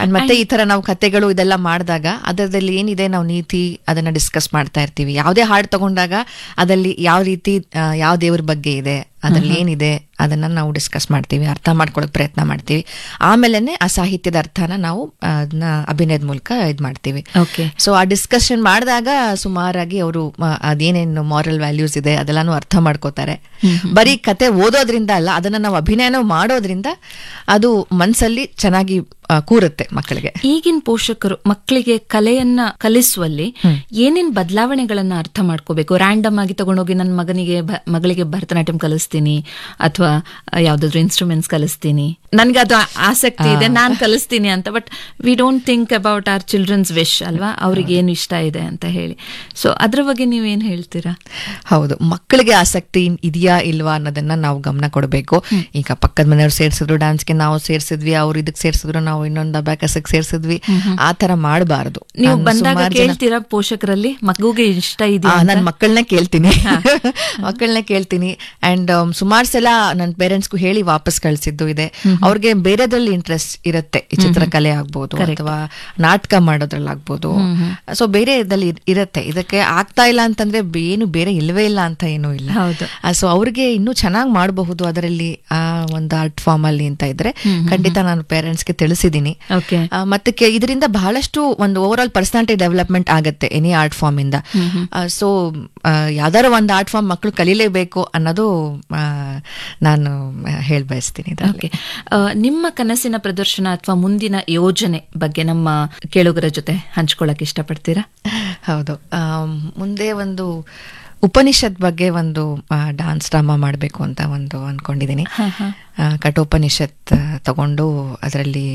And ಮತ್ತೆ ಈ ತರ ನಾವು ಕತೆಗಳು ಇದೆಲ್ಲ ಮಾಡಿದಾಗ ಅದರಲ್ಲಿ ಏನಿದೆ ನಾವು ನೀತಿ ಅದನ್ನ ಡಿಸ್ಕಸ್ ಮಾಡ್ತಾ ಇರ್ತೀವಿ ಯಾವುದೇ ಹಾಡು ತಗೊಂಡಾಗ ಅದಲ್ಲಿ ಯಾವ ರೀತಿ ಆ, ಯಾವ ದೇವ್ರ ಬಗ್ಗೆ ಇದೆ ಅದ್ರಲ್ಲಿ ಏನಿದೆ ಅದನ್ನ ನಾವು ಡಿಸ್ಕಸ್ ಮಾಡ್ತೀವಿ ಅರ್ಥ ಮಾಡ್ಕೊಳಕ್ ಪ್ರಯತ್ನ ಮಾಡ್ತೀವಿ ಆಮೇಲೆನೆ ಆ ಸಾಹಿತ್ಯದ ಅರ್ಥನ ನಾವು ಆ, ಅದನ್ನ ಅಭಿನಯದ ಮೂಲಕ ಇದ್ ಮಾಡ್ತೀವಿ ಓಕೆ ಸೊ ಆ ಡಿಸ್ಕಷನ್ ಮಾಡಿದಾಗ ಸುಮಾರಾಗಿ ಅವರು ಅದೇನೇನು ಮಾರಲ್ ವ್ಯಾಲ್ಯೂಸ್ ಇದೆ ಅದೆಲ್ಲಾನು ಅರ್ಥ ಮಾಡ್ಕೋತಾರೆ ಬರೀ ಕತೆ ಓದೋದ್ರಿಂದ ಅಲ್ಲ ಅದನ್ನ ನಾವು ಅಭಿನಯನೂ ಮಾಡೋದ್ರಿಂದ ಅದು ಮನ್ಸಲ್ಲಿ ಚೆನ್ನಾಗಿ ಆ, ಕೂರುತ್ತೆ ಮಕ್ಕಳಿಗೆ ಈಗಿನ ಪೋಷಕರು ಮಕ್ಕಳಿಗೆ ಕಲೆಯನ್ನ ಕಲಿಸುವಲ್ಲಿ ಏನೇನ್ ಬದಲಾವಣೆಗಳನ್ನ ಅರ್ಥ ಮಾಡ್ಕೋಬೇಕು ರ್ಯಾಂಡಮ್ ಆಗಿ ತಗೊಂಡೋಗಿ ನನ್ನ ಮಗನಿಗೆ ಭ- ಮಗಳಿಗೆ ಭರತನಾಟ್ಯಂ ಕಲಿಸ್ತೀನಿ ಅಥವಾ ಯಾವ್ದಾದ್ರು ಇನ್ಸ್ಟ್ರೂಮೆಂಟ್ಸ್ ಕಲಿಸ್ತೀನಿ ನನ್ಗೆ ಅದು ಆ- ಆಸಕ್ತಿ ಇದೆ ನಾನ್ ಕಲಿಸ್ತೀನಿ ಅಂತ but we don't think about our childrens wish ಅಲ್ವಾ ಅವ್ರಿಗೆ ಏನು ಇಷ್ಟ ಇದೆ ಅಂತ ಹೇಳಿ ಸೊ ಅದ್ರ ಬಗ್ಗೆ ನೀವೇನ್ ಹೇಳ್ತೀರಾ ಹೌದು ಮಕ್ಕಳಿಗೆ ಆಸಕ್ತಿ ಇದೆಯಾ ಇಲ್ವಾ ಅನ್ನೋದನ್ನ ನಾವು ಗಮನ ಕೊಡಬೇಕು ಈಗ ಪಕ್ಕದ ಮನೆಯವ್ರು ಸೇರ್ಸಿದ್ರು ಡ್ಯಾನ್ಸ್ಗೆ ನಾವು ಸೇರ್ಸಿದ್ವಿ ಅವ್ರು ಇದಕ್ಕೆ ಸೇರ್ಸಿದ್ರು ನಾವು ಇನ್ನೊಂದು ಅಬ್ಯಾಕಸಕ್ಕೆ ಸೇರ್ಸಿದ್ವಿ ಆ ತರ ಮಾಡಬಾರದು ನೀವು ಬಂದಾಗ ಕೇಳ್ತೀರಾ ಪೋಷಕರಲ್ಲಿ ಮಗುಗೆ ಇಷ್ಟ ಇದೆಯಾ ನನ್ನ ಮಕ್ಕಳನ್ನ ಕೇಳ್ತೀನಿ ಮಕ್ಕಳನ್ನ ಕೇಳ್ತೀನಿ ಅಂಡ್ ಸುಮಾರು ಸಲ ನನ್ನ ಪೇರೆಂಟ್ಸ್ಗೂ ಹೇಳಿ ವಾಪಸ್ ಕಳ್ಸಿದ್ದು ಇದೆ ಅವ್ರಿಗೆ ಬೇರೆದ್ರಲ್ಲಿ ಇಂಟ್ರೆಸ್ಟ್ ಇರುತ್ತೆ ಈ ಚಿತ್ರಕಲೆ ಆಗ್ಬೋದು ಅಥವಾ ನಾಟಕ ಮಾಡೋದ್ರಲ್ಲಿ ಆಗ್ಬೋದು ಸೊ ಬೇರೆ ಇದ್ರಲ್ಲಿ ಇರ್- ಇರುತ್ತೆ ಇದಕ್ಕೆ ಆಗ್ತಾ ಇಲ್ಲ ಅಂತಂದ್ರೆ ಬೇ- ಏನು ಬೇರೆ ಇಲ್ವೇ ಇಲ್ಲ ಅಂತ ಏನೂ ಇಲ್ಲ ಹೌದು ಸೊ ಅವ್ರಿಗೆ ಇನ್ನೂ ಚೆನ್ನಾಗಿ ಮಾಡಬಹುದು ಅದರಲ್ಲಿ ಆ ಒಂದು ಆರ್ಟ್ ಫಾರ್ಮ್ ಅಲ್ಲಿ ಅಂತ ಇದ್ರೆ ಖಂಡಿತ ನಾನು ಪೇರೆಂಟ್ಸ್ಗೆ ತಿಳಿಸಿದ್ದೀನಿ ಓಕೆ ಆ, ಮತ್ತೆ ಕೆ- ಇದರಿಂದ ಬಹಳಷ್ಟು ಒಂದು ಓವರ್ ಆಲ್ ಪರ್ಸನಾಲಿಟಿ ಡೆವಲಪ್ಮೆಂಟ್ ಆಗುತ್ತೆ ಎನಿ ಆರ್ಟ್ ಫಾರ್ಮ್ ಇಂದ ಸೊ ಯಾವ್ದಾರ ಒಂದು ಆರ್ಟ್ ಫಾರ್ಮ್ ಮಕ್ಕಳು ಕಲೀಲೇಬೇಕು ಅನ್ನೋದು ಆ, ನಾನು ಹೇಳಿ ಬಯಸ್ತೀನಿ ಇದರಲ್ಲಿ. ಓಕೆ ಆ, ನಿಮ್ಮ ಕನಸಿನ ಪ್ರದರ್ಶನ ಅಥವಾ ಮುಂದಿನ ಯೋಜನೆ ಬಗ್ಗೆ ನಮ್ಮ ಕೇಳುಗರ ಜೊತೆ ಹಂಚ್ಕೊಳ್ಳಕ್ ಇಷ್ಟಪಡ್ತೀರಾ ಹೌದು ಆಮ್, ಮುಂದೆ ಒಂದು ಉಪನಿಷತ್ ಬಗ್ಗೆ ಒಂದು ಡಾನ್ಸ್ ಡ್ರಾಮಾ ಮಾಡಬೇಕು ಅಂತ ಒಂದು ಅನ್ಕೊಂಡಿದ್ದೀನಿ ಆ, ಕಠೋಪನಿಷತ್ ಆ, ತಗೊಂಡು ಅದರಲ್ಲಿ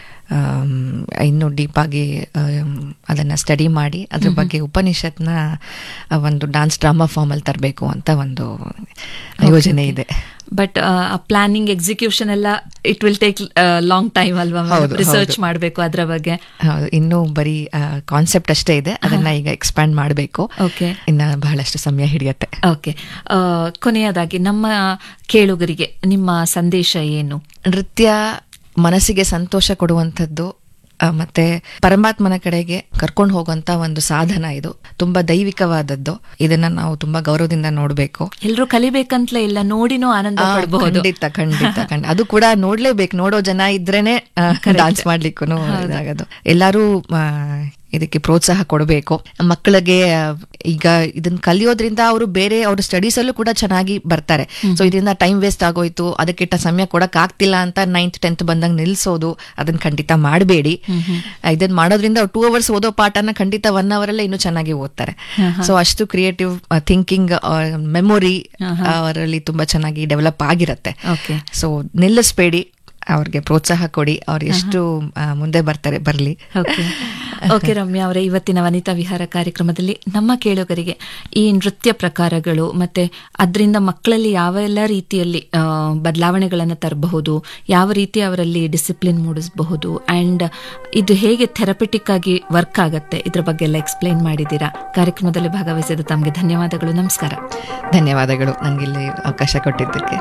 ಇನ್ನೂ ಡೀಪಾಗಿ ಅದನ್ನ ಸ್ಟಡಿ ಮಾಡಿ ಅದ್ರ ಬಗ್ಗೆ ಉಪನಿಷತ್ನ ಆ, ಒಂದು ಡಾನ್ಸ್ ಡ್ರಾಮಾ ಫಾರ್ಮಲ್ಲಿ ತರಬೇಕು ಅಂತ ಒಂದು ಯೋಜನೆ ಇದೆ ಬಟ್ ಪ್ಲಾನಿಂಗ್ ಎಕ್ಸಿಕ್ಯೂಷನ್ ಎಲ್ಲ it will take long time ಅಲ್ವಾ ಹೌದು, ರಿಸರ್ಚ್ ಹೌದು. ಮಾಡಬೇಕು ಅದರ ಬಗ್ಗೆ ಹೌದು ಇನ್ನೂ ಬರೀ ಕಾನ್ಸೆಪ್ಟ್ ಅಷ್ಟೇ ಇದೆ ಅದನ್ನ ಈಗ ಎಕ್ಸ್ಪ್ಯಾಂಡ್ ಮಾಡಬೇಕು ಓಕೆ ಇನ್ನ ಬಹಳಷ್ಟು ಸಮಯ ಹಿಡಿಯತ್ತೆ ಓಕೆ ಕೊನೆಯದಾಗಿ ನಮ್ಮ ಕೇಳುಗರಿಗೆ ನಿಮ್ಮ ಸಂದೇಶ ಏನು ನೃತ್ಯ ಮನಸ್ಸಿಗೆ ಸಂತೋಷ ಕೊಡುವಂಥದ್ದು ಆ, ಮತ್ತೆ ಪರಮಾತ್ಮನ ಕಡೆಗೆ ಕರ್ಕೊಂಡು ಹೋಗುವಂತ ಒಂದು ಸಾಧನ ಇದು ತುಂಬಾ ದೈವಿಕವಾದದ್ದು ಇದನ್ನ ನಾವು ತುಂಬಾ ಗೌರವದಿಂದ ನೋಡ್ಬೇಕು ಎಲ್ರು ಕಲಿಬೇಕಂತಲೇ ಇಲ್ಲ ನೋಡಿನೂ ಆನಂದ ಆ, ಪಡಬಹುದು ಖಂಡಿತ ಖಂಡಿತ ಖಂಡಿತ ಅದು ಕೂಡ ನೋಡ್ಲೇಬೇಕು ನೋಡೋ ಜನ ಇದ್ರೇನೆ ಡಾನ್ಸ್ ಮಾಡ್ಲಿಕ್ಕೂ ಇದಾಗೋದು ಎಲ್ಲಾರು ಆ, ಇದಕ್ಕೆ ಪ್ರೋತ್ಸಾಹ ಕೊಡಬೇಕು ಮಕ್ಕಳಿಗೆ ಆ, ಈಗ ಇದನ್ನ ಕಲಿಯೋದ್ರಿಂದ ಅವರು ಬೇರೆ ಅವ್ರ ಸ್ಟಡೀಸ್ ಅಲ್ಲೂ ಕೂಡ ಚೆನ್ನಾಗಿ ಬರ್ತಾರೆ ಸೊ ಇದರಿಂದ ಟೈಮ್ ವೇಸ್ಟ್ ಆಗೋಯ್ತು ಅದಕ್ಕಿಟ್ಟ ಸಮಯ ಕೊಡಕ್ ಆಗ್ತಿಲ್ಲ ಅಂತ ನೈನ್ತ್ ಟೆಂತ್ ಬಂದಾಗ ನಿಲ್ಸೋದು ಅದನ್ನ ಖಂಡಿತ ಮಾಡಬೇಡಿ ಇದನ್ನ ಮಾಡೋದ್ರಿಂದ ಟೂ ಅವರ್ಸ್ ಓದೋ ಪಾಠನ ಖಂಡಿತ ಒನ್ ಅವರ್ ಅಲ್ಲೇ ಇನ್ನೂ ಚೆನ್ನಾಗಿ ಓದ್ತಾರೆ ಸೊ ಅಷ್ಟು ಕ್ರಿಯೇಟಿವ್ ಥಿಂಕಿಂಗ್ ಮೆಮೊರಿ ಅವರಲ್ಲಿ ತುಂಬಾ ಚೆನ್ನಾಗಿ ಡೆವಲಪ್ ಆಗಿರತ್ತೆ ಓಕೆ ಸೊ ನಿಲ್ಲಿಸ್ಬೇಡಿ ಅವ್ರಿಗೆ ಪ್ರೋತ್ಸಾಹ ಕೊಡಿ ಅವ್ರು ಎಷ್ಟು ಆ, ಮುಂದೆ ಬರ್ತಾರೆ ಬರ್ಲಿ ಓಕೆ ಓಕೆ ರಮ್ಯಾ ಅವರೇ ಇವತ್ತಿನ ವನಿತಾ ವಿಹಾರ ಕಾರ್ಯಕ್ರಮದಲ್ಲಿ ನಮ್ಮ ಕೇಳುಗರಿಗೆ ಈ ನೃತ್ಯ ಪ್ರಕಾರಗಳು ಮತ್ತೆ ಅದರಿಂದ ಮಕ್ಕಳಲ್ಲಿ ಯಾವೆಲ್ಲ ರೀತಿಯಲ್ಲಿ ಬದಲಾವಣೆಗಳನ್ನು ತರಬಹುದು ಯಾವ ರೀತಿ ಅವರಲ್ಲಿ ಡಿಸಿಪ್ಲಿನ್ ಮೂಡಿಸಬಹುದು ಅಂಡ್ ಇದು ಹೇಗೆ ಥೆರಪಿಟಿಕ್ ಆಗಿ ವರ್ಕ್ ಆಗತ್ತೆ ಇದ್ರ ಬಗ್ಗೆ ಎಲ್ಲ ಎಕ್ಸ್ಪ್ಲೈನ್ ಮಾಡಿದ್ದೀರಾ ಕಾರ್ಯಕ್ರಮದಲ್ಲಿ ಭಾಗವಹಿಸಿದ ತಮಗೆ ಧನ್ಯವಾದಗಳು ನಮಸ್ಕಾರ ಧನ್ಯವಾದಗಳು ನಂಗೆ ಇಲ್ಲಿ ಅವಕಾಶ ಕೊಟ್ಟಿದ್ದಕ್ಕೆ